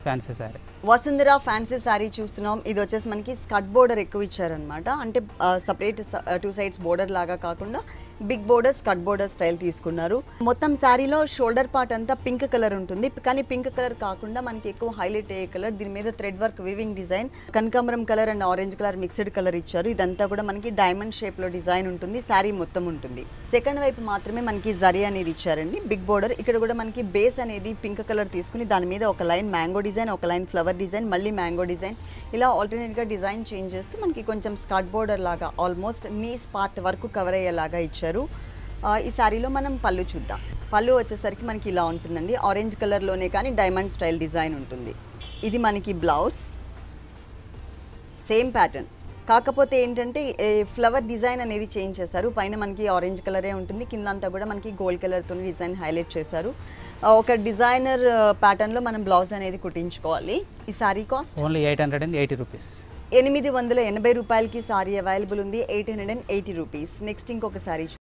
fancy sari Vasundhara fancy sari చూస్తున్నాం ఇది వచ్చేసి మనకి స్కట్ బోర్డర్ ఎక్కువ ఇచ్చారనమాట అంటే సపరేట్ టూ సైడ్స్ బోర్డర్ లాగా కాకుండా big border skirt border style తీసుకున్నారు మొత్తం శారీలో షోల్డర్ పార్ట్ అంతా పింక్ కలర్ ఉంటుంది కానీ పింక్ కలర్ కాకుండా మనకి ఎక్కువ హైలైట్ అయ్యే కలర్ దీని మీద థ్రెడ్ వర్క్ వివింగ్ డిజైన్ కనకాంబరం colour and orange colour mixed colour ఇచ్చారు ఇదంతా కూడా మనకి డైమండ్ షేప్ లో డిజైన్ ఉంటుంది శారీ మొత్తం ఉంటుంది సెకండ్ వైపు మాత్రమే మనకి జరీ అనేది ఇచ్చారండి బిగ్ బోర్డర్ ఇక్కడ కూడా మనకి బేస్ అనేది పింక్ కలర్ తీసుకుని దాని మీద ఒక లైన్ మ్యాంగో డిజైన్ ఒక లైన్ ఫ్లవర్ డిజైన్ మళ్ళీ మ్యాంగో డిజైన్ ఇలా alternate గా డిజైన్ చేంజ్ చేస్తూ మనకి కొంచెం స్కర్ట్ బోర్డర్ లాగా ఆల్మోస్ట్ నీస్ పార్ట్ వరకు కవర్ అయ్యేలాగా ఇచ్చారు ఆ, ఈ శారీలో మనం పళ్ళు చూద్దాం పళ్ళు వచ్చేసరికి మనకి ఇలా ఉంటుందండి ఆరెంజ్ కలర్లోనే కానీ డైమండ్ స్టైల్ డిజైన్ ఉంటుంది ఇది మనకి బ్లౌజ్ సేమ్ ప్యాటర్న్ కాకపోతే ఏంటంటే ఫ్లవర్ డిజైన్ అనేది చేంజ్ చేశారు పైన మనకి ఆరెంజ్ కలరే ఉంటుంది కింద అంతా కూడా మనకి గోల్డ్ కలర్తో డిజైన్ హైలైట్ చేశారు ఆ, ఒక డిజైనర్ ప్యాటర్న్లో మనం బ్లౌజ్ అనేది కుట్టించుకోవాలి ఈ sari cost only eight hundred and eighty rupees ఎనిమిది వందల ఎనభై రూపాయలకి సారీ అవైలబుల్ ఉంది eight hundred and eighty rupees next ఇంకొక సారీ